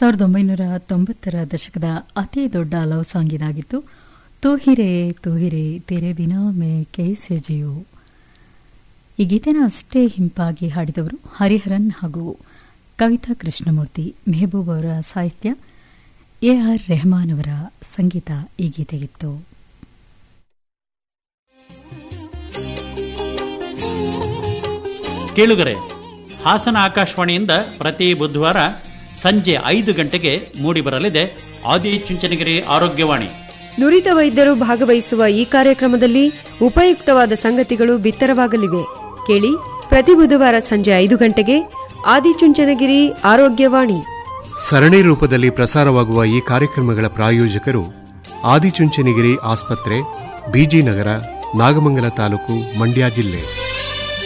ಸಾವಿರದ ಒಂಬೈನೂರ ತೊಂಬತ್ತರ ದಶಕದ ಅತಿ ದೊಡ್ಡ ಲವ್ ಸಾಂಗ್ ಇದಾಗಿತ್ತು ತೂಹಿರೆ ತೂಹಿರೆ ತೆರೆ ಬಿನಾ ಮೇ ಕೈಸೆ ಜಿಯೋ ಈ ಗೀತೆನ ಅಷ್ಟೇ ಹಿಂಪಾಗಿ ಹಾಡಿದವರು ಹರಿಹರನ್ ಹಾಗೂ ಕವಿತಾ ಕೃಷ್ಣಮೂರ್ತಿ ಮೆಹಬೂಬ್ ಅವರ ಸಾಹಿತ್ಯ ಎ ಆರ್ ರೆಹಮಾನ್ ಅವರ ಸಂಗೀತ ಈ ಗೀತೆಗಿತ್ತು ಕೇಳುಗರೆ ಹಾಸನ ಆಕಾಶವಾಣಿಯಿಂದ ಪ್ರತಿ ಬುಧವಾರ ಸಂಜೆ ಐದು ಗಂಟೆಗೆ ಮೂಡಿಬರಲಿದೆ ಆದಿ ಚುಂಚನಗಿರಿ ಆರೋಗ್ಯವಾಣಿ ನುರಿತ ವೈದ್ಯರು ಭಾಗವಹಿಸುವ ಈ ಕಾರ್ಯಕ್ರಮದಲ್ಲಿ ಉಪಯುಕ್ತವಾದ ಸಂಗತಿಗಳು ಬಿತ್ತರವಾಗಲಿವೆ ಕೇಳಿ ಪ್ರತಿ ಬುಧವಾರ ಸಂಜೆ ಐದು ಗಂಟೆಗೆ ಆದಿಚುಂಚನಗಿರಿ ಆರೋಗ್ಯವಾಣಿ ಸರಣಿ ರೂಪದಲ್ಲಿ ಪ್ರಸಾರವಾಗುವ ಈ ಕಾರ್ಯಕ್ರಮಗಳ ಪ್ರಾಯೋಜಕರು ಆದಿಚುಂಚನಗಿರಿ ಆಸ್ಪತ್ರೆ ಬಿಜಿ ನಗರ ನಾಗಮಂಗಲ ತಾಲೂಕು ಮಂಡ್ಯ ಜಿಲ್ಲೆ